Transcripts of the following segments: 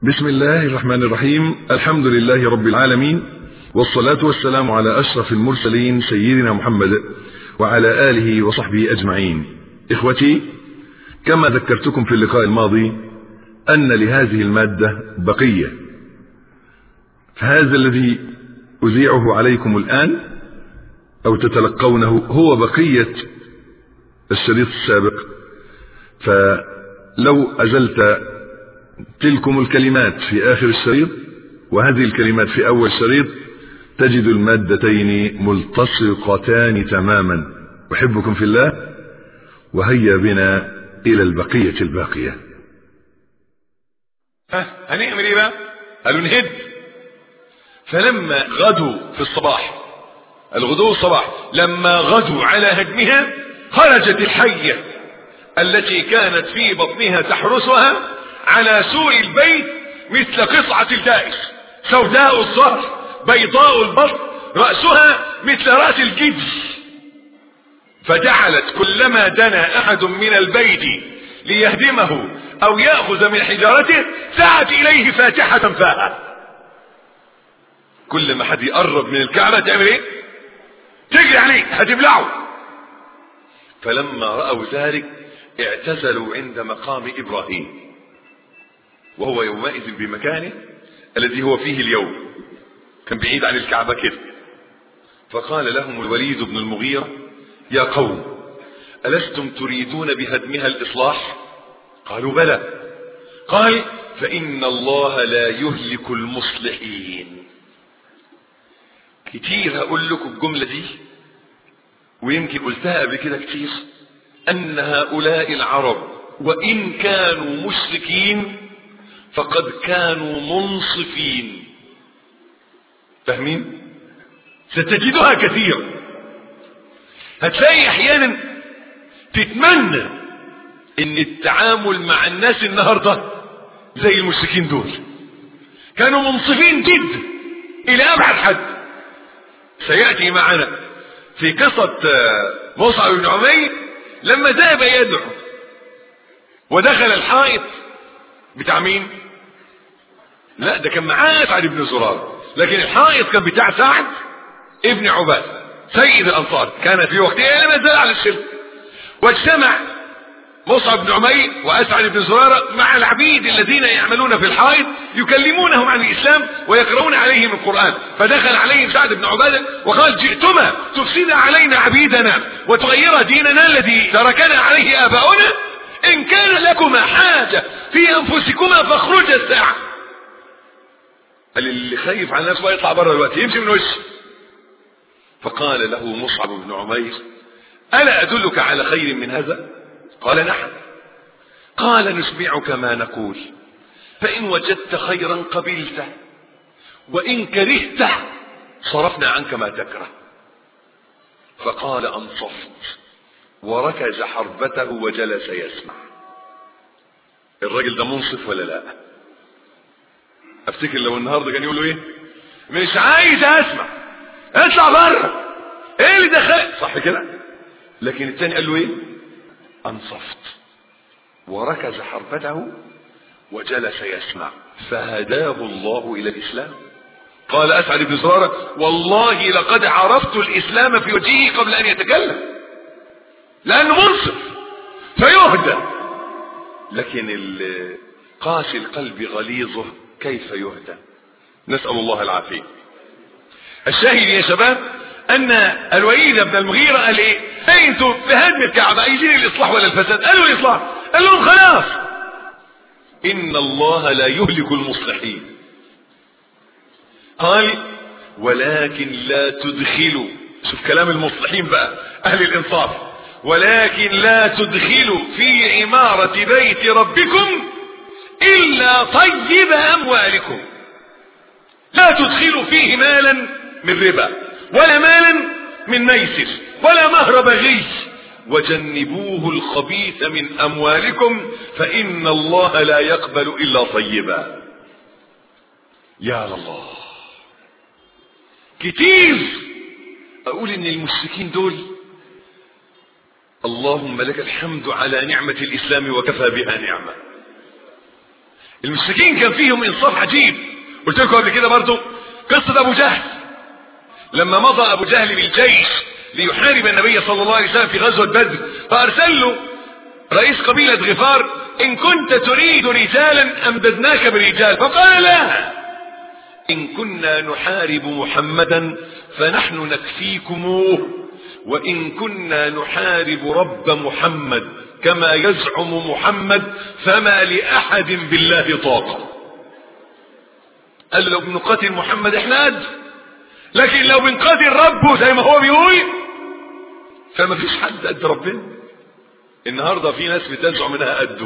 بسم الله الرحمن الرحيم الحمد لله رب العالمين والصلاة والسلام على أشرف المرسلين سيدنا محمد وعلى آله وصحبه أجمعين إخوتي كما ذكرتكم في اللقاء الماضي أن لهذه المادة بقية فهذا الذي أذيعه عليكم الآن أو تتلقونه هو بقية الشريط السابق فلو أزلت تلكم الكلمات في آخر الشريط وهذه الكلمات في أول الشريط تجد المادتين ملتصقتان تماما أحبكم في الله وهيا بنا إلى البقية الباقية ها هنعمل ايه بقى قالوا نهد فلما غدوا في الصباح الغدو الصباح لما غدوا على هدمها خرجت الحية التي كانت في بطنها تحرسها على سور البيت مثل قصعة الدائس سوداء الظهر بيضاء البطن رأسها مثل رأس الجدي فجعلت كلما دنا أحد من البيت ليهدمه أو يأخذ من حجارته سعت إليه فاتحة فاها كل ما حد يقرب من الكعبة تعمل ايه تجري عليه هتبلعه فلما رأوا ذلك اعتزلوا عند مقام إبراهيم وهو يومئذ بمكانه الذي هو فيه اليوم كان بعيد عن الكعبة كده فقال لهم الوليد بن المغيرة يا قوم ألستم تريدون بهدمها الإصلاح قالوا بلى قال فإن الله لا يهلك المصلحين كتير هقول لكم الجملة دي ويمكن قلتها قبل كده كتير أن هؤلاء العرب وإن كانوا مشركين فقد كانوا منصفين فاهمين ستجدها كثيرا هتلاقي احيانا تتمنى ان التعامل مع الناس النهاردة زي المشركين دول كانوا منصفين جدا الى ابعد حد سيأتي معنا في قصة مصعب بن عمير لما ذهب يدعو ودخل الحائط بتاع مين لا ده كان معاه سعد بن زرار لكن الحائط كان بتاع سعد ابن عباد سيد الانصار كان في وقتها لما زال على الشرك واجتمع مصعب بن عمير واسعد بن زرارة مع العبيد الذين يعملون في الحائط يكلمونهم عن الاسلام ويقرؤون عليهم القرآن فدخل عليهم سعد بن عبادة وقال جئتما تفسد علينا عبيدنا وتغير ديننا الذي تركنا عليه اباؤنا ان كان لكما حاجة في انفسكما فاخرج الساعة قال اللي خايف على نفسه يطلع بره الوقت يمشي من وشه فقال له مصعب بن عمير ألا أدلك على خير من هذا قال نعم قال نسمعك ما نقول فإن وجدت خيرا قبلته وإن كرهته صرفنا عنك ما تكره فقال أنصفت وركز حربته وجلس يسمع الراجل ده منصف ولا لا افتكر لو النهارده كان يقول له ايه مش عايز اسمع اطلع بره ايه اللي دخل صح كده لكن الثاني قال له ايه انصفت وركز حربته وجلس يسمع فهداه الله الى الاسلام قال اسعد بن زرارة والله لقد عرفت الاسلام في وجهه قبل ان يتكلم لانه منصف فيهدى لكن قاسي القلب غليظه كيف يهدى نسأل الله العافية الشاهد يا شباب ان الوليد بن المغيرة قال ايه ايه انتوا في هدم الكعبة عايزين الاصلاح ولا الفساد قالوا الاصلاح قال لهم خلاص ان الله لا يهلك المصلحين قال ولكن لا تدخلوا شوف كلام المصلحين بقى اهل الانصاف ولكن لا تدخلوا في عمارة بيت ربكم إلا طيب أموالكم لا تدخلوا فيه مالا من ربا ولا مالا من ميسر ولا مهر بغي وجنبوه الخبيث من أموالكم فإن الله لا يقبل إلا طيبا يا الله كتير أقول إن المشركين دول اللهم لك الحمد على نعمة الإسلام وكفى بها نعمة المشركين كان فيهم انصاف عجيب قلت لكم قبل كده برضه قصة ابو جهل لما مضى ابو جهل بالجيش ليحارب النبي صلى الله عليه وسلم في غزوة بدر فارسل له رئيس قبيلة غفار ان كنت تريد رجالا امددناك برجال فقال لا ان كنا نحارب محمدا فنحن نكفيكموه وان كنا نحارب رب محمد كما يزعم محمد فما لاحد بالله طاقه قال لو بنقاتل محمد احنا قد لكن لو بنقاتل ربه زي ما هو بيقول فما فيش حد قد ربنا النهارده في ناس بتزعم انها قده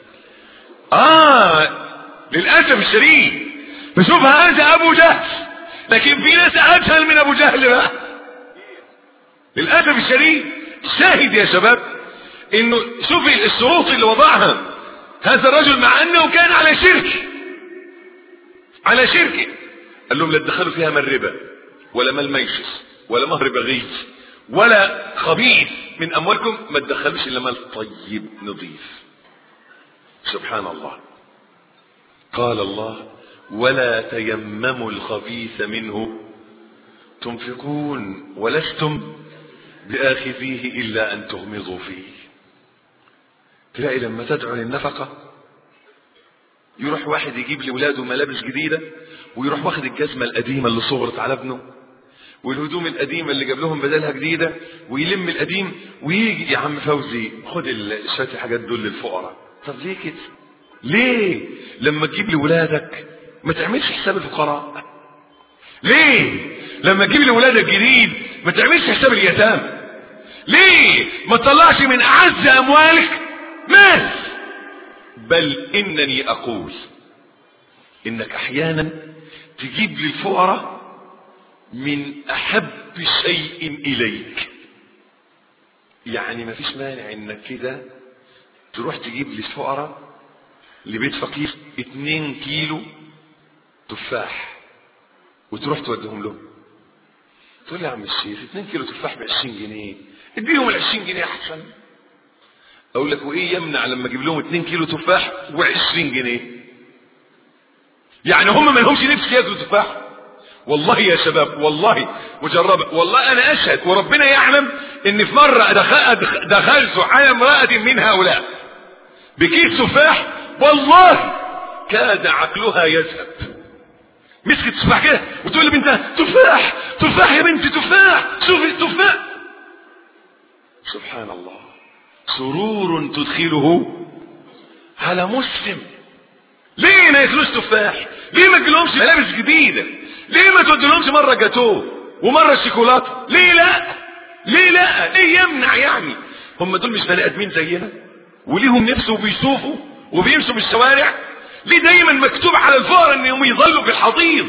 اه للاسف الشديد بشوف هذا ابو جهل لكن في ناس اجهل من ابو جهل بقى للاسف الشديد شاهد يا شباب انه شوف الشروط اللي وضعها هذا الرجل مع انه كان على شرك على شرك قال لهم لا تدخلوا فيها من ربا ولا مال ميسس ولا مهر بغيث ولا خبيث من اموالكم ما تدخلوش الا مال طيب نظيف سبحان الله قال الله ولا تيمموا الخبيث منه تنفقون ولستم بآخذيه إلا أن تغمضوا فيه تلاقي لما تدعو للنفقة يروح واحد يجيب لولاده ملابس جديدة ويروح واخد الجزمة القديمة اللي صغرت على ابنه والهدوم القديمة اللي جاب لهم بدلها جديدة ويلم القديم ويجي يا عم فوزي خد شوية الحاجات دول للفقراء طب ليه كده ليه لما تجيب لولادك ما تعملش حساب الفقراء ليه لما تجيب لولادك جديد ما تعملش حساب اليتامى ليه ما تطلعش من اعز اموالك مال بل انني اقول انك احيانا تجيب للفقراء من احب شيء اليك يعني ما فيش مانع انك كده تروح تجيب للفقراء لبيت فقير اتنين كيلو تفاح وتروح توديهم له تقول لي يا عم الشيخ 2 كيلو تفاح ب 20 جنيه اديهم ال 20 جنيه احسن اقول لك وايه يمنع لما اجيب لهم 2 كيلو تفاح و20 جنيه يعني هم ما لهمش نفس ياكلوا تفاح والله يا شباب والله مجربة والله انا اشهد وربنا يعلم ان في مرة دخل دخلت على امرأة من هؤلاء بكيس تفاح والله كاد عقلها يذهب مسكت تفاح كده وتقول لبنتها تفاح تفاح يا بنتي تفاح شوفي تفاح سبحان الله سرور تدخله على مسلم ليه ما ياكلوش تفاح ليه ما تجيلهمش ملابس جديده ليه ما توديلهمش مره جاتوه ومره شيكولاته ليه لا ليه لا ليه يمنع يعني هم دول مش بني ادمين زينا وليهم نفس وبيشوفوا وبيمشوا في الشوارع ليه دايما مكتوب على الفقراء انهم يظلوا في الحضيض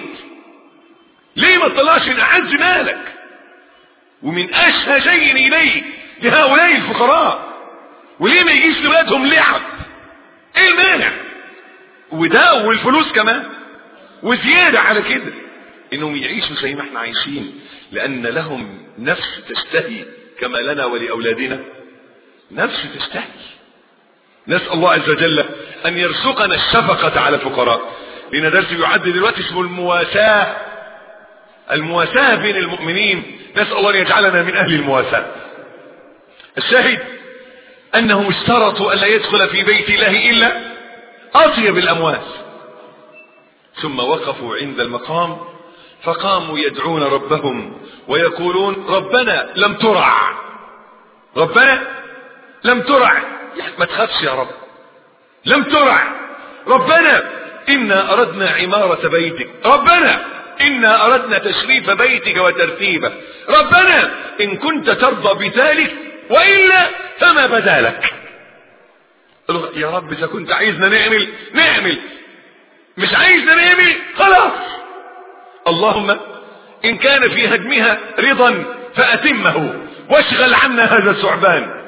ليه ما تطلعش من اعز مالك ومن اشهى شيء اليه لهؤلاء الفقراء وليه ما يجيش لولادهم لعب ايه المانع وده والفلوس كمان وزيادة على كده انهم يعيشوا زي ما احنا عايشين لان لهم نفس تشتهي كما لنا ولاولادنا نفس تشتهي نسأل الله عز وجل ان يرزقنا الشفقة على الفقراء لنا درس يعد دلوقتي اسمه المواساة المواساة بين المؤمنين نسأل الله ان يجعلنا من اهل المواساة الشاهد انهم اشترطوا ان لا يدخل في بيت الله الا اطيب الاموال ثم وقفوا عند المقام فقاموا يدعون ربهم ويقولون ربنا لم ترع ربنا لم ترع يعني ما تخافش يا رب لم ترع ربنا إنا أردنا عمارة بيتك ربنا إنا أردنا تشريف بيتك وترتيبه ربنا إن كنت ترضى بذلك وإلا فما بدا لك يا رب إذا كنت عايزنا نعمل نعمل مش عايزنا نعمل خلاص اللهم إن كان في هدمها رضا فأتمه واشغل عنا هذا الثعبان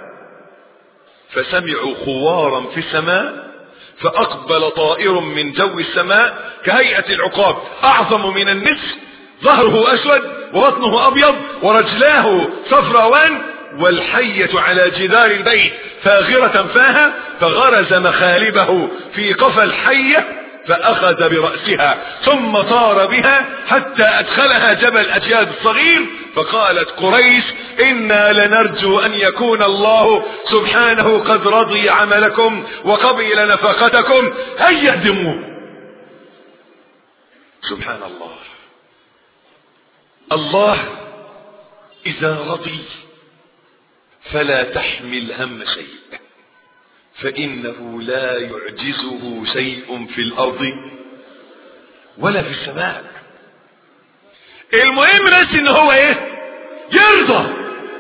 فسمعوا خوارا في السماء فأقبل طائر من جو السماء كهيئة العقاب أعظم من النسر ظهره أسود وبطنه أبيض ورجلاه صفراوان والحية على جدار البيت فاغرة فاها فغرز مخالبه في قفا الحية فأخذ برأسها ثم طار بها حتى أدخلها جبل أجياد الصغير فقالت قريش إنا لنرجو أن يكون الله سبحانه قد رضي عملكم وقبل نفقتكم هيا اهدموه سبحان الله الله إذا رضي فلا تحمل هم شيء فإنه لا يعجزه شيء في الأرض ولا في السماء المهم بس ان هو ايه يرضى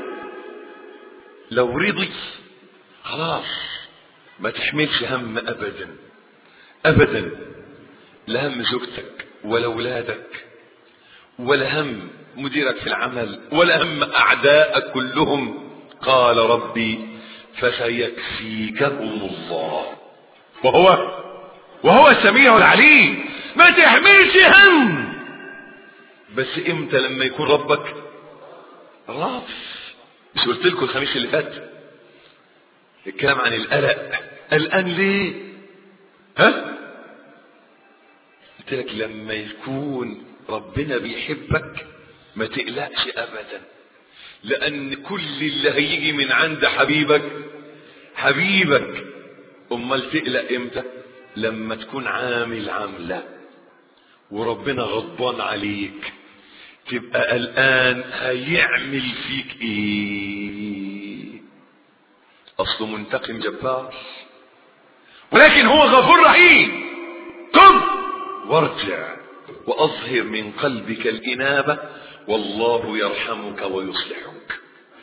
لو رضي خلاص ما تحملش هم ابدا ابدا لا هم زوجتك ولا اولادك ولا هم مديرك في العمل ولا هم اعداءك كلهم قال ربي فسيكفيكهم الله وهو وهو السميع العليم ما تحملش هم بس امتى لما يكون ربك راض مش قلت لكم الخميس اللي فات الكلام عن القلق قلقان ليه ها قلت لك لما يكون ربنا بيحبك ما تقلقش ابدا لان كل اللي هيجي من عند حبيبك حبيبك امال تقلق امتى لما تكون عامل عامله وربنا غضبان عليك تبقى قلقان هيعمل فيك ايه اصله منتقم جبار ولكن هو غفور رحيم تب وارجع واظهر من قلبك الانابه والله يرحمك ويصلحك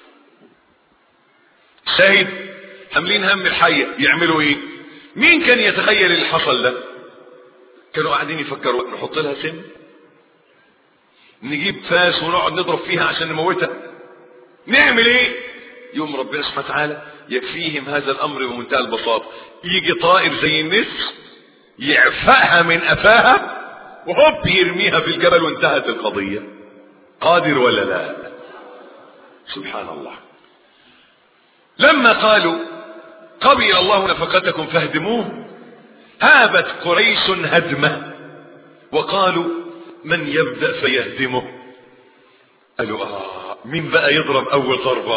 شاهد حاملين هم الحية يعملوا ايه مين كان يتخيل اللي حصل ده كانوا قاعدين يفكروا نحط لها سم نجيب فاس ونقعد نضرب فيها عشان نموتها نعمل ايه يوم ربنا سبحانه وتعالى يكفيهم هذا الامر بمنتهى البساطه يجي طائر زي النسر يعفأها من قفاها وهوب يرميها في الجبل وانتهت القضيه قادر ولا لا سبحان الله لما قالوا قبل الله نفقتكم فاهدموه هابت قريش هدمه وقالوا من يبدأ فيهدمه قالوا آه مين بقى يضرب أول ضربة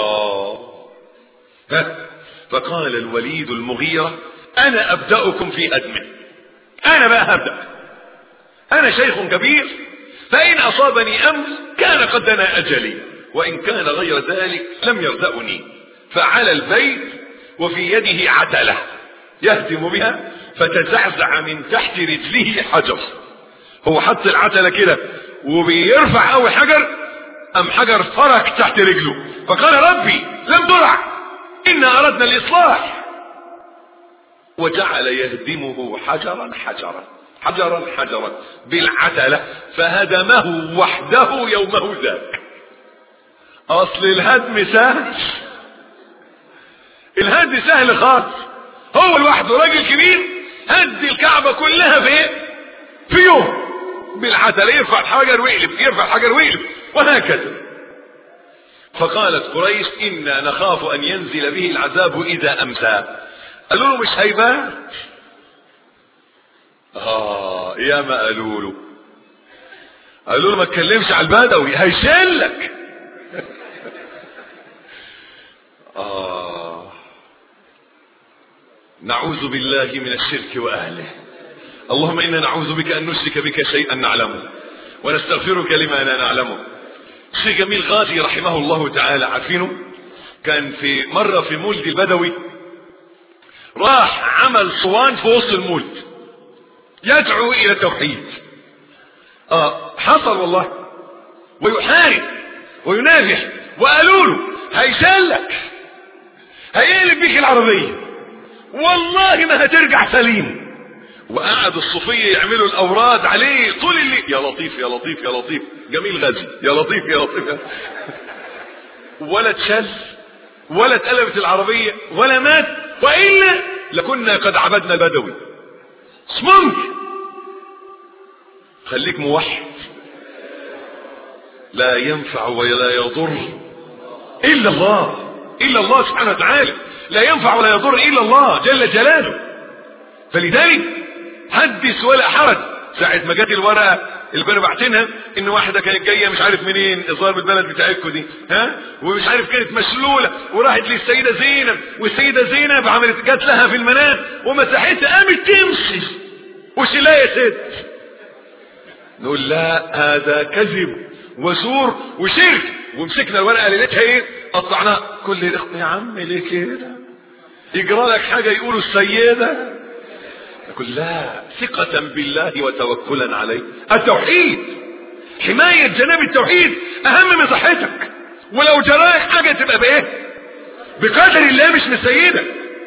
ها فقال الوليد المغيرة أنا أبدأكم في هدمه أنا بقى هبدأ أنا شيخ كبير فإن أصابني أمر كان قد دنا أجلي وإن كان غير ذلك لم يردأني فعلى البيت وفي يده عتلة يهدم بها فتزعزع من تحت رجله حجر هو حط العتلة كده وبيرفع أول حجر أم حجر فرك تحت رجله فقال ربي لم ترع إنا أردنا الإصلاح وجعل يهدمه حجرا حجرا حجرا حجرا بالعتلة فهدمه وحده يومه ذاك اصل الهدم سهل الهد سهل خالص هو لوحده راجل كبير هد الكعبة كلها في ايه في يوم بالعتلة يرفع الحجر ويقلب يرفع الحجر ويقلب وهكذا فقالت قريش إنا نخاف أن ينزل به العذاب إذا أمسى قالوا له مش هيبات آه يا ما قالوا له قالوا له ما تكلمش على البدوي هيشلك آه نعوذ بالله من الشرك وأهله اللهم إنا نعوذ بك أن نشرك بك شيئا نعلمه ونستغفرك لما لا نعلمه شيخ جميل غازي رحمه الله تعالى عارفينه كان في مرة في مولد البدوي راح عمل صوان في وسط المولد يدعو الى التوحيد اه حصل والله ويحارب وينافح وقالوا له هيسلك هيقلب بيك العربية والله ما هترجع سليم وقعد الصوفية يعملوا الاوراد عليه طول الليل يا لطيف يا لطيف يا لطيف جميل غازي يا لطيف يا لطيف ولا اتشل ولا اتقلبت العربية ولا مات وإلا لكنا قد عبدنا البدوي مش ممكن خليك موحد لا ينفع ولا يضر إلا الله إلا الله سبحانه وتعالى لا ينفع ولا يضر إلا الله جل جلاله فلذلك حدث ولا حرج ساعة ما جت الورقة اللي كانوا باعتينها ان واحدة كانت جاية مش عارف منين الظاهر من البلد بتاعتكم دي ها ومش عارف كانت مشلولة وراحت للسيدة زينب والسيدة زينب عملت جات لها في المنام ومسحتها قامت تمشي وشيلها يا ست نقول لا هذا كذب وزور وشرك ومسكنا الورقة ليلتها ايه قطعناها كل الاخوة يا عم ليه كده يجرى لك حاجة يقولوا السيدة يقول لا ثقة بالله وتوكلا عليه التوحيد حماية جناب التوحيد اهم من صحتك ولو جراك حاجة تبقى بايه بقدر الله مش من سيدك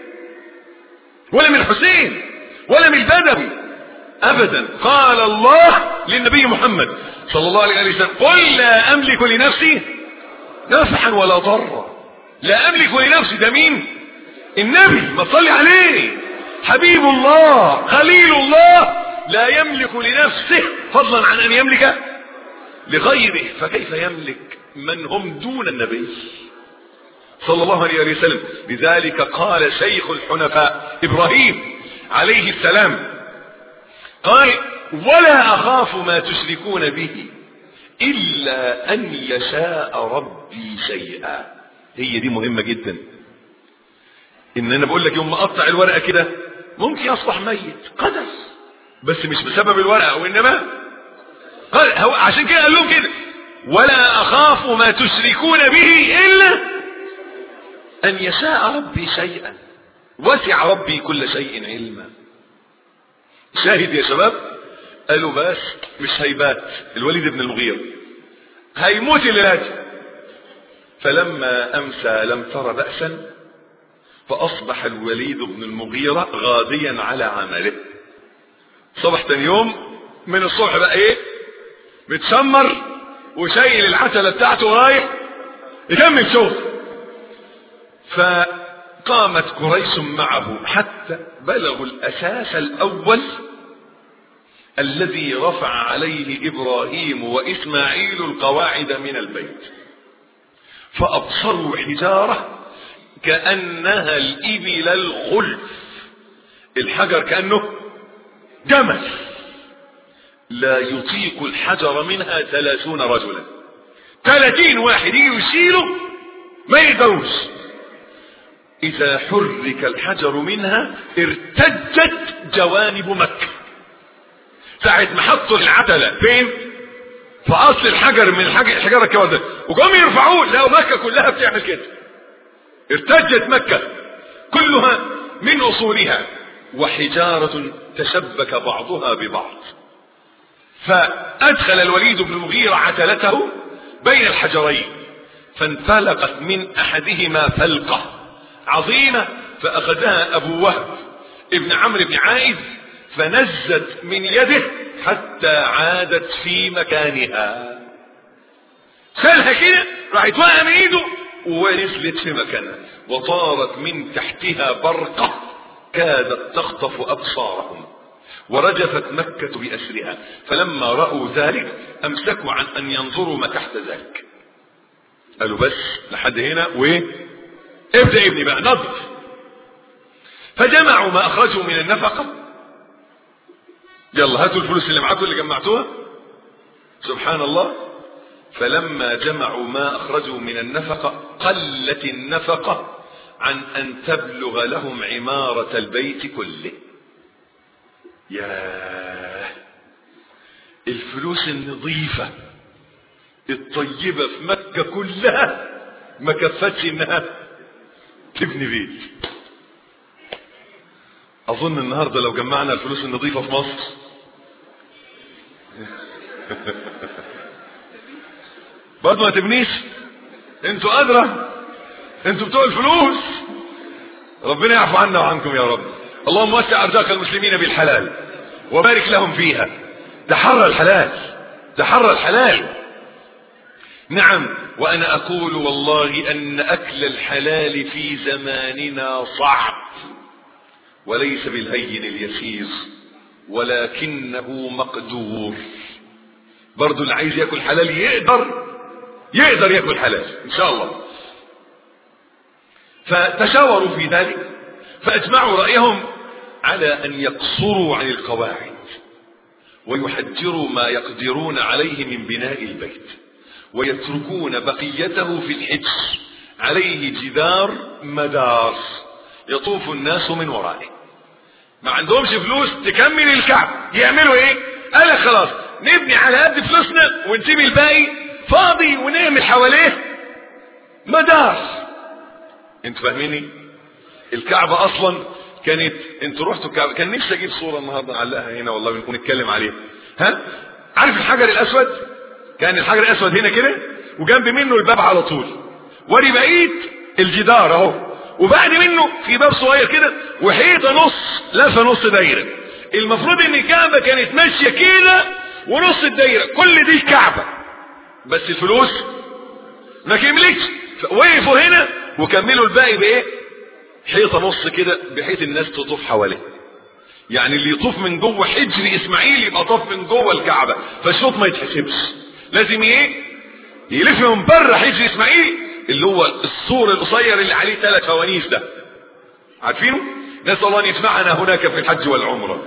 ولا من حسين ولا من البدوي ابدا قال الله للنبي محمد صلى الله عليه وسلم قل لا املك لنفسي نفعا ولا ضرا لا املك لنفسي ده مين النبي ما تصلي عليه حبيب الله خليل الله لا يملك لنفسه فضلا عن ان يملك لغيره فكيف يملك من هم دون النبي صلى الله عليه وسلم لذلك قال شيخ الحنفاء ابراهيم عليه السلام قال ولا اخاف ما تشركون به الا ان يشاء ربي شيئا هي دي مهمة جدا ان انا بقول لك يوم ما اقطع الورقة كده ممكن يصبح ميت قدر بس مش بسبب الورقة وانما قال هو عشان كده قال لهم كده ولا اخاف ما تشركون به الا ان يشاء ربي شيئا وسع ربي كل شيء علما شاهد يا شباب قالوا بس مش هيبات الوليد بن المغيرة هيموت الليلات فلما امسى لم تر بأسا فاصبح الوليد بن المغيرة غاديا على عمله صبح تاني يوم من الصبح بقى ايه متشمر وشايل العتلة بتاعته رايح يكمل شغل فقامت قريش معه حتى بلغوا الاساس الاول الذي رفع عليه ابراهيم واسماعيل القواعد من البيت فابصروا حجاره كانها الابل الخلف الحجر كانه جمل لا يطيق الحجر منها ثلاثون رجلا ثلاثين واحد يجي يشيله ما يقدروش اذا حرك الحجر منها ارتجت جوانب مكة ساعة ما حطوا العتلة فين في اصل الحجر من الحجر الحجارة الكوارث وقاموا يرفعوه لقوا مكة كلها بتعمل كده ارتجت مكة كلها من اصولها وحجارة تشبك بعضها ببعض فادخل الوليد بن المغيرة عتلته بين الحجرين فانفلقت من احدهما فلقة عظيمة فاخذها ابو وهب ابن عمرو بن عائد فنزت من يده حتى عادت في مكانها شالها كده راحت واقعه من ايده ونزلت في مكانها وطارت من تحتها برقه كادت تخطف ابصارهم ورجفت مكة بأسرها فلما رأوا ذلك أمسكوا عن أن ينظروا ما تحت ذلك قالوا بس لحد هنا وإيه ابدأ ابني بقى نظر فجمعوا ما أخرجوا من النفقة يلا هاتوا الفلوس اللي معاكم اللي جمعتوها سبحان الله فلما جمعوا ما أخرجوا من النفقة قلت النفقة عن أن تبلغ لهم عمارة البيت كله يا الفلوس النظيفة الطيبة في مكة كلها ما كفتش انها تبني بيت اظن النهاردة لو جمعنا الفلوس النظيفة في مصر برضه ما تبنيش انتوا ادرى انتوا بتوع الفلوس ربنا يعفو عنا وعنكم يا رب اللهم وسع ارزاق المسلمين بالحلال وبارك لهم فيها تحرى الحلال تحرى الحلال نعم وانا اقول والله ان اكل الحلال في زماننا صعب وليس بالهين اليسير ولكنه مقدور برضو اللي عايز ياكل حلال يقدر يقدر ياكل حلال ان شاء الله فتشاوروا في ذلك فاجمعوا رايهم على أن يقصروا عن القواعد ويحجروا ما يقدرون عليه من بناء البيت ويتركون بقيته في الحج عليه جدار مدار يطوف الناس من ورائه ما عندهمش فلوس تكمل الكعب يعملوا ايه قال لك خلاص نبني على قد فلوسنا ونسيب الباقي فاضي ونعمل حواليه مدار انتوا فاهميني الكعبة اصلا كانت انتوا رحتوا الكعبة كان نفسي اجيب صورة النهاردة نعلقها هنا والله ونتكلم عليها ها عارف الحجر الاسود كان الحجر الاسود هنا كده وجنب منه الباب على طول وري بقيت الجدار اهو وبعد منه في باب صغير كده وحيطه نص لفه نص دايره المفروض ان الكعبه كانت ماشيه كده ونص الدايره كل دي الكعبه بس الفلوس ما كملتش وقفوا هنا وكملوا الباقي بايه حيطه نص كده بحيث الناس تطوف حواليه يعني اللي يطوف من جوه حجر اسماعيل يبقى طاف من جوه الكعبه فالشوط ما يتحسبش لازم ايه يلف من بره حجر اسماعيل اللي هو السور القصير اللي عليه ثلاث فوانيس ده عارفينه نسال الله ان يجمعنا هناك في الحج والعمره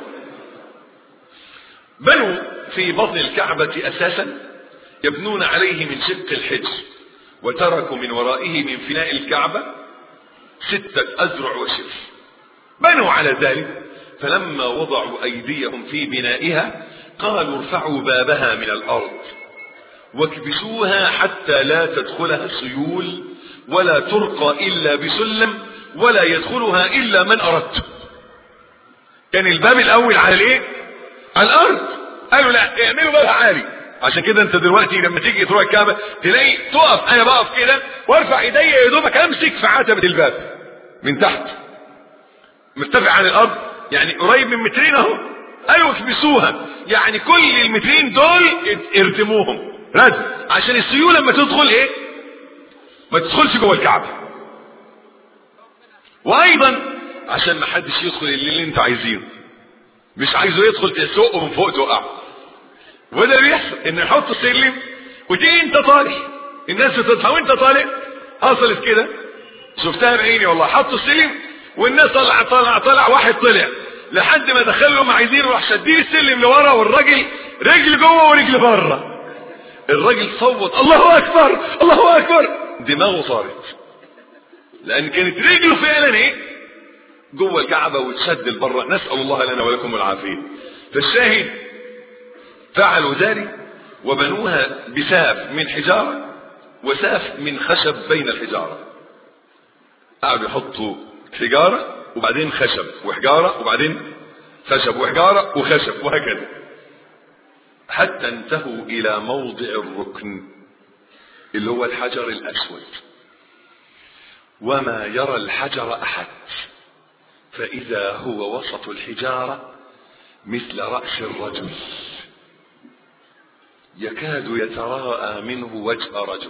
بنوا في بطن الكعبه اساسا يبنون عليه من شق الحجر وتركوا من ورائه من فناء الكعبه سته اذرع وشف بنوا على ذلك فلما وضعوا ايديهم في بنائها قالوا ارفعوا بابها من الارض واكبسوها حتى لا تدخلها سيول ولا ترقى الا بسلم ولا يدخلها الا من اردت كان الباب الاول على الايه على الارض قالوا لا اعملوا بابها عالي عشان كده انت دلوقتي لما تيجي تروح الكعبه تلاقي تقف انا بقف كده وارفع ايديا يا دوبك امسك في عتبه الباب من تحت مرتفع عن الارض يعني قريب من مترين اهو ايوه اكبسوها يعني كل المترين دول ارتموهم ردم عشان السيول لما تدخل ايه ما تدخلش جوه الكعبه وايضا عشان ما حدش يدخل اللي, اللي انت عايزينه مش عايزه يدخل تسوقه من فوق توقعه وده بيحصل ان يحط السلم وتيجي انت طالع الناس تطلع وانت طالع حصلت كده شفتها بعيني والله حطوا السلم والناس طلع طلع طلع واحد طلع لحد ما دخلهم عايزين راح شادين السلم لورا والراجل رجل جوه ورجل بره الراجل صوت الله اكبر الله اكبر دماغه صارت لان كانت رجله فعلا ايه جوه الكعبه وتشد لبره نسال الله لنا ولكم العافيه فالشاهد فعلوا ذلك وبنوها بساف من حجاره وساف من خشب بين الحجاره قعدوا يحطوا حجاره وبعدين خشب وحجاره وبعدين خشب وحجاره وخشب وهكذا حتى انتهوا الى موضع الركن اللي هو الحجر الاسود وما يرى الحجر احد فاذا هو وسط الحجاره مثل راس الرجل يكاد يتراءى منه وجه رجل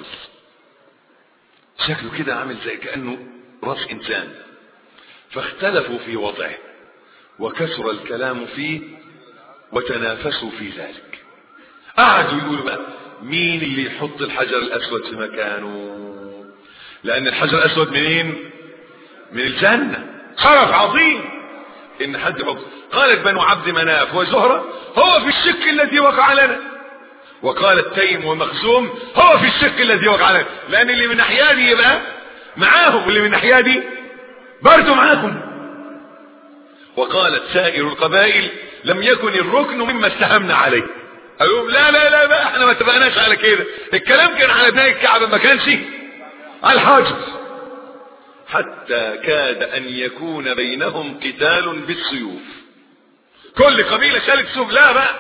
شكله كده عامل زي كانه راس انسان فاختلفوا في وضعه وكثر الكلام فيه وتنافسوا في ذلك قعدوا يقولوا بقى مين اللي يحط الحجر الاسود في مكانه لان الحجر الاسود منين من الجنه شرف عظيم ان حد يحط قالت بنو عبد مناف وزهره هو في الشك الذي وقع لنا وقالت تيم ومخزوم هو في الشك الذي وقع لنا لان اللي من ناحيه دي يبقى معاهم واللي من ناحيه دي برضه معاكم وقالت سائر القبائل لم يكن الركن مما استهمنا عليه قالوا لا لا لا بقى احنا ما اتفقناش على كده الكلام كان على بناء الكعبه ما كانش على الحجر حتى كاد ان يكون بينهم قتال بالسيوف كل قبيله شالت سيوف لا بقى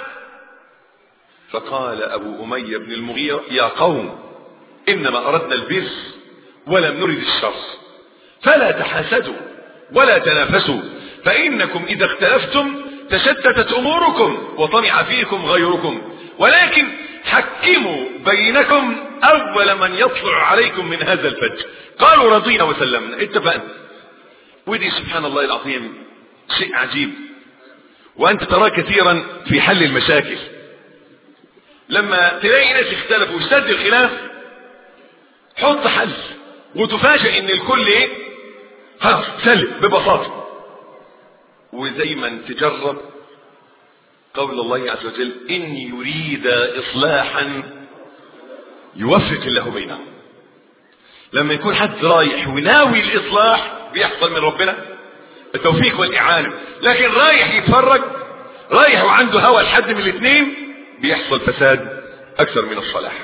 فقال ابو اميه بن المغيره يا قوم انما اردنا البر ولم نرد الشر فلا تحاسدوا ولا تنافسوا فانكم اذا اختلفتم تشتتت اموركم وطمع فيكم غيركم ولكن حكموا بينكم اول من يطلع عليكم من هذا الفجر قالوا رضينا وسلمنا اتفقنا ودي سبحان الله العظيم شيء عجيب وانت تراه كثيرا في حل المشاكل لما تلاقي ناس اختلفوا واشتد الخلاف حط حل وتفاجئ ان الكل ايه خلاص سلم ببساطه ودايما تجرب قول الله عز وجل إن يريد إصلاحا يوفق الله بينهم لما يكون حد رايح وناوي الإصلاح بيحصل من ربنا التوفيق والإعانة لكن رايح يتفرج رايح وعنده هوى لحد من الاثنين بيحصل فساد أكثر من الصلاح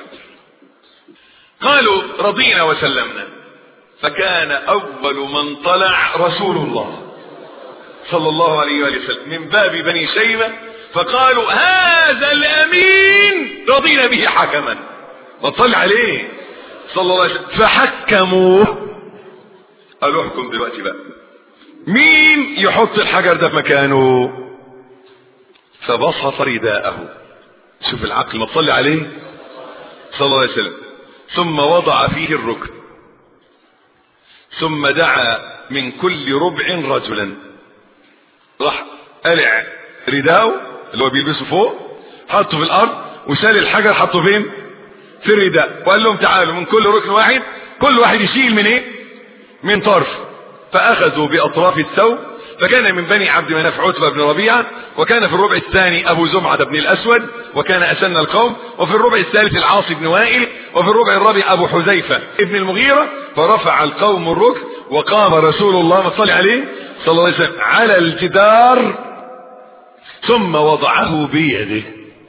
قالوا رضينا وسلمنا فكان أول من طلع رسول الله صلى الله عليه وآله وسلم من باب بني شيبة فقالوا هذا الأمين رضينا به حكما وطلع عليه صلى الله عليه وسلم فحكموه قالوا احكم دلوقتي بقى مين يحط الحجر ده في مكانه فبسط رداءه شوف العقل ما تصلي عليه صلى الله عليه وسلم ثم وضع فيه الركن ثم دعا من كل ربع رجلا راح قلع رداءه اللي هو بيلبسه فوق حطه في الارض وشال الحجر حطه فين في الرداء وقال لهم تعالوا من كل ركن واحد كل واحد يشيل من ايه من طرف فاخذوا باطراف الثوب فكان من بني عبد مناف عتبة بن ربيعة وكان في الربع الثاني أبو زمعة بن الأسود وكان أسن القوم وفي الربع الثالث العاص بن وائل وفي الربع الرابع أبو حذيفة ابن المغيرة فرفع القوم الركن وقام رسول الله ما صلى عليه صلى الله عليه وسلم على الجدار ثم وضعه بيده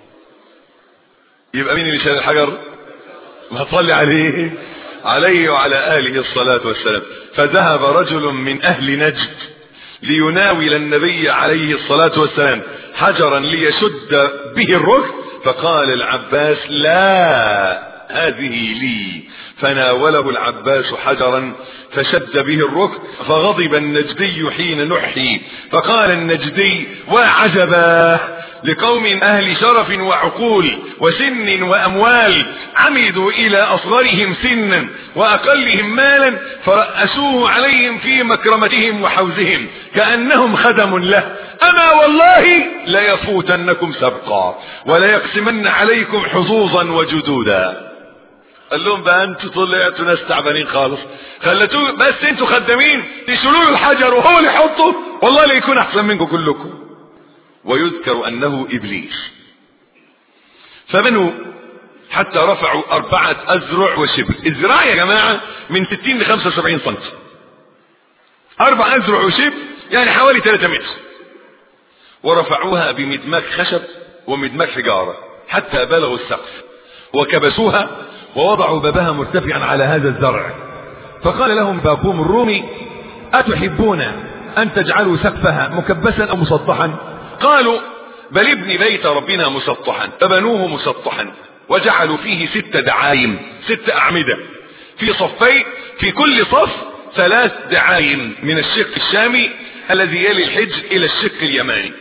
يبقى مين اللي شال الحجر ما صلي عليه عليه وعلى آله الصلاة والسلام فذهب رجل من أهل نجد ليناول النبي عليه الصلاة والسلام حجرا ليشد به الركن فقال العباس لا هذه لي فناوله العباس حجرا فشد به الركن فغضب النجدي حين نحي فقال النجدي وعجبا لقوم أهل شرف وعقول وسن وأموال عمدوا إلى أصغرهم سنا وأقلهم مالا فرأسوه عليهم في مكرمتهم وحوزهم كأنهم خدم له أما والله ليفوتنكم سبقا وليقسمن عليكم حظوظا وجدودا قال لهم بقى انتوا طلعتوا ناس تعبانين خالص خلتوه بس انتوا خدامين تشيلوا له الحجر وهو اللي يحطه والله لا يكون احسن منكم كلكم ويذكر انه ابليس فبنوا حتى رفعوا اربعة اذرع وشبر الذراع يا جماعة من 60 ل 75 سم اربع اذرع وشبر يعني حوالي 3 متر ورفعوها بمدماك خشب ومدماك حجارة حتى بلغوا السقف وكبسوها ووضعوا بابها مرتفعا على هذا الزرع فقال لهم باقوم الرومي أتحبون أن تجعلوا سقفها مكبسا أو مسطحا قالوا بل ابن بيت ربنا مسطحا فبنوه مسطحا وجعلوا فيه ست دعايم ست أعمدة في صفين في كل صف ثلاث دعايم من الشق الشامي الذي يلي الحج إلى الشق اليماني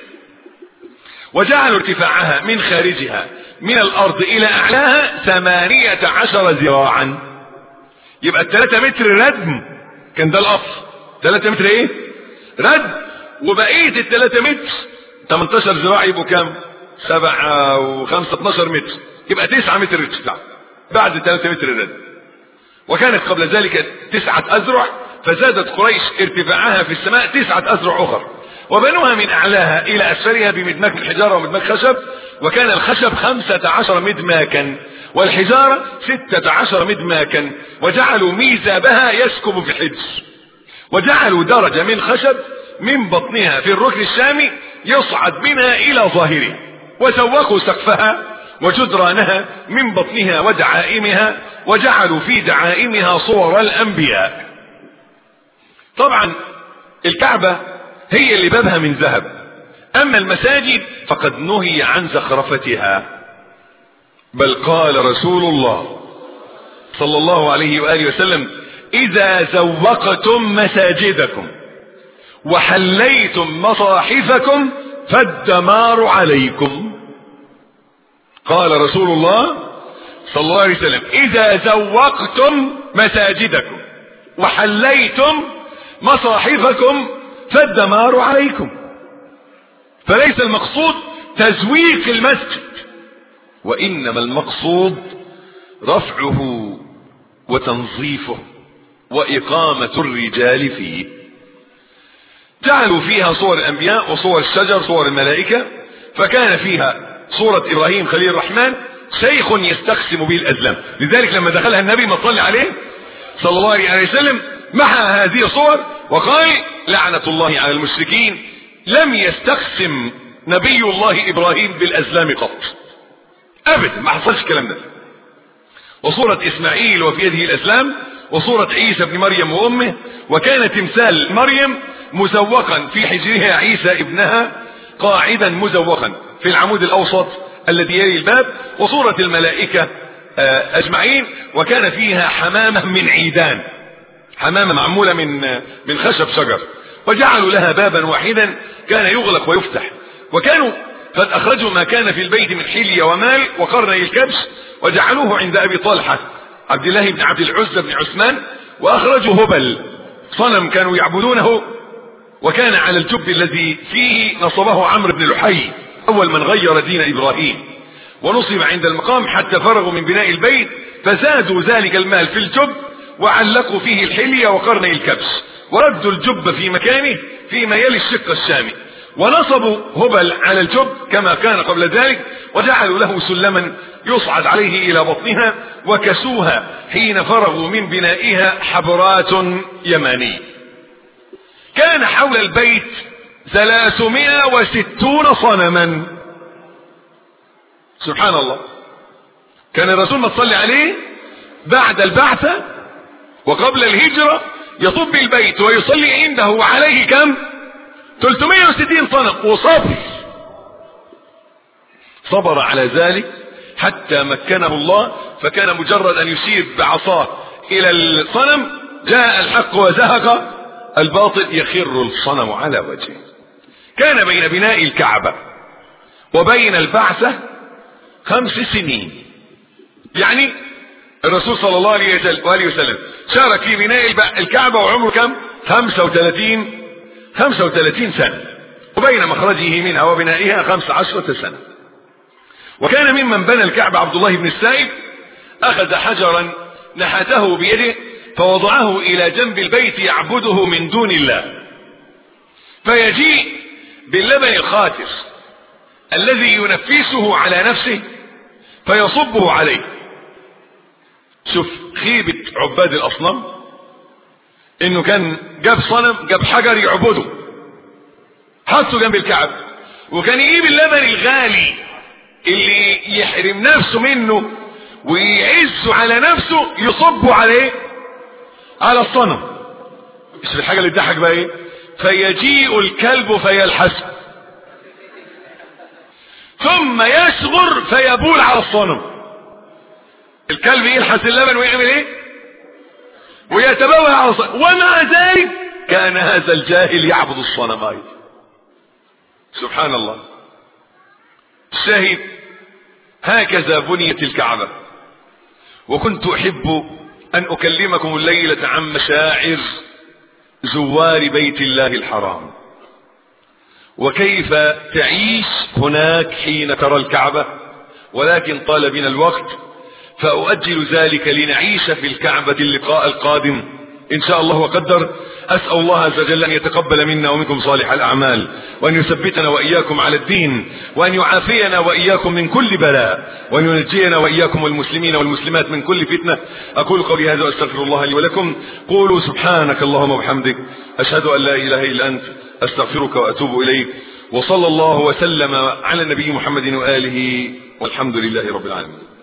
وجعلوا ارتفاعها من خارجها من الارض الى اعلاها ثمانية عشر ذراعا يبقى الثلاثة متر ردم كان ده الاصل ثلاثة متر ايه ردم وبقية الثلاثة متر 18 ذراع يبقوا كام سبعة وخمسة 12 متر يبقى تسعة متر ارتفاع بعد 3 متر ردم وكانت قبل ذلك تسعة اذرع فزادت قريش ارتفاعها في السماء تسعة اذرع اخر وبنوها من اعلاها الى اسفلها بمدماك الحجارة ومدماك خشب وكان الخشب خمسة عشر مدماكا والحجارة ستة عشر مدماكا وجعلوا ميزابها يسكب في الحج وجعلوا درجة من خشب من بطنها في الركن الشامي يصعد منها الى ظاهره وسوقوا سقفها وجدرانها من بطنها ودعائمها وجعلوا في دعائمها صور الانبياء طبعا الكعبة هي اللي بابها من ذهب اما المساجد فقد نهي عن زخرفتها بل قال رسول الله صلى الله عليه وآله وسلم اذا زوقتم مساجدكم وحليتم مصاحفكم فالدمار عليكم قال رسول الله صلى الله عليه وسلم اذا زوقتم مساجدكم وحليتم مصاحفكم فالدمار عليكم فليس المقصود تزويق المسجد وانما المقصود رفعه وتنظيفه واقامة الرجال فيه جعلوا فيها صور الأنبياء وصور الشجر صور الملائكة فكان فيها صورة إبراهيم خليل الرحمن شيخ يستقسم به الأزلام لذلك لما دخلها النبي ما صلى عليه صلى الله عليه وسلم محى هذه الصور وقال لعنة الله على المشركين لم يستقسم نبي الله إبراهيم بالأزلام قط أبدا ما حصلش الكلام ده وصورة إسماعيل وفي يده الأزلام وصورة عيسى بن مريم وأمه وكان تمثال مريم مزوقا في حجرها عيسى ابنها قاعدا مزوقا في العمود الأوسط الذي يلي الباب وصورة الملائكة أجمعين وكان فيها حمامة من عيدان حمامة معمولة من من خشب شجر وجعلوا لها بابا واحدا كان يغلق ويفتح وكانوا قد أخرجوا ما كان في البيت من حلية ومال وقرني الكبش وجعلوه عند أبي طلحة عبد الله بن عبد العزة بن عثمان وأخرجوا هبل صنم كانوا يعبدونه وكان على الجب الذي فيه نصبه عمرو بن لحي أول من غير دين إبراهيم ونصب عند المقام حتى فرغوا من بناء البيت فزادوا ذلك المال في الجب وعلقوا فيه الحلية وقرني الكبش وردوا الجب في مكانه فيما يلي الشق الشامي ونصبوا هبل على الجب كما كان قبل ذلك وجعلوا له سلما يصعد عليه إلى بطنها وكسوها حين فرغوا من بنائها حبرات يماني كان حول البيت ثلاثمائة وستون صنما سبحان الله كان الرسول ما تصلي عليه بعد البعثة وقبل الهجرة يطب البيت ويصلي عنده وعليه كم 360 صنم وصبر صبر على ذلك حتى مكنه الله فكان مجرد ان يشير بعصاه الى الصنم جاء الحق وزهق الباطل يخر الصنم على وجهه كان بين بناء الكعبة وبين البعثة خمس سنين يعني الرسول صلى الله عليه وسلم شارك في بناء الكعبة وعمره كم 35 35 سنة وبين مخرجه منها وبنائها 15 سنة وكان ممن بنى الكعبة عبد الله بن السائب أخذ حجرا نحته بيده فوضعه إلى جنب البيت يعبده من دون الله فيجيء باللبن الخاتر الذي ينفسه على نفسه فيصبه عليه شوف خيبة عباد الأصنام انه كان جاب صنم جاب حجر يعبده حطه جنب الكعب وكان يجيب اللبن الغالي اللي يحرم نفسه منه ويعزه على نفسه يصبه عليه على الصنم مش الحاجة اللي تضحك بقى ايه فيجيء الكلب فيلحسه ثم يصغر فيبول على الصنم الكلب يلحس اللبن ويعمل ايه ويتبول على الصنم ومع ذلك كان هذا الجاهل يعبد الصنمين سبحان الله الشاهد هكذا بنيت الكعبة وكنت احب ان اكلمكم الليلة عن مشاعر زوار بيت الله الحرام وكيف تعيش هناك حين ترى الكعبة ولكن طال بنا الوقت فأؤجل ذلك لنعيش في الكعبة اللقاء القادم إن شاء الله وقدر أسأل الله عز وجل أن يتقبل منا ومنكم صالح الأعمال وأن يثبتنا وإياكم على الدين وأن يعافينا وإياكم من كل بلاء وأن ينجينا وإياكم والمسلمين والمسلمات من كل فتنة أقول قولي هذا وأستغفر الله لي ولكم قولوا سبحانك اللهم وبحمدك أشهد أن لا إله إلا أنت أستغفرك وأتوب إليك وصلى الله وسلم على النبي محمد وآله والحمد لله رب العالمين